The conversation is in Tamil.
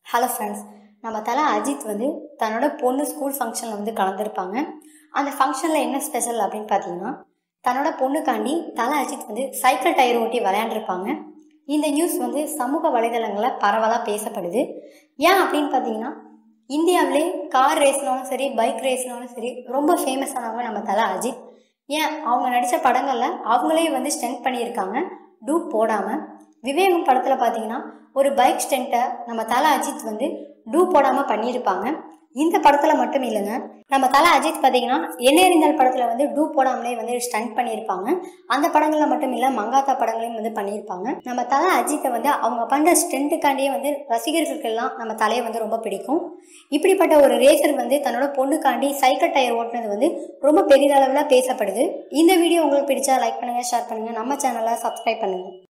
ஹலோ ஃப்ரெண்ட்ஸ் நம்ம தலை அஜித் வந்து தன்னோட பொண்ணு ஸ்கூல் ஃபங்க்ஷனில் வந்து கலந்துருப்பாங்க அந்த ஃபங்க்ஷனில் என்ன ஸ்பெஷல் அப்படின்னு பார்த்தீங்கன்னா தன்னோட பொண்ணுக்காண்டி தலை அஜித் வந்து சைக்கிள் டயர் ஓட்டி விளையாண்டுருப்பாங்க இந்த நியூஸ் வந்து சமூக வலைதளங்களில் பரவலாக பேசப்படுது ஏன் அப்படின்னு பார்த்தீங்கன்னா இந்தியாவிலே கார் ரேஸ்னாலும் சரி பைக் ரேஸ்னாலும் சரி ரொம்ப ஃபேமஸானவங்க நம்ம தலை அஜித் ஏன் அவங்க நடித்த படங்களில் அவங்களே வந்து ஸ்டென்ட் பண்ணியிருக்காங்க டூப் போடாமல் விவேகம் படத்தில் பார்த்தீங்கன்னா ஒரு பைக் ஸ்டெண்ட்டை நம்ம தலை அஜித் வந்து டூ போடாமல் பண்ணியிருப்பாங்க இந்த படத்தில் மட்டும் இல்லைங்க நம்ம தலை அஜித் பார்த்தீங்கன்னா எண்ணெறிந்தால் படத்தில் வந்து டூ போடாமலே வந்து ஸ்டண்ட் பண்ணியிருப்பாங்க அந்த படங்களில் மட்டும் இல்லை மங்காத்தா படங்களையும் வந்து பண்ணியிருப்பாங்க நம்ம தலை அஜித்தை வந்து அவங்க பண்ணுற ஸ்டெண்ட்டுக்காண்டியே வந்து ரசிகர்களுக்கெல்லாம் நம்ம தலையை வந்து ரொம்ப பிடிக்கும் இப்படிப்பட்ட ஒரு ரேசர் வந்து தன்னோட பொண்ணுக்காண்டி சைக்கிள் டயர் ஓட்டுனது வந்து ரொம்ப பெரிதளவில் பேசப்படுது இந்த வீடியோ உங்களுக்கு பிடிச்சா லைக் பண்ணுங்கள் ஷேர் பண்ணுங்கள் நம்ம சேனலை சப்ஸ்கிரைப் பண்ணுங்கள்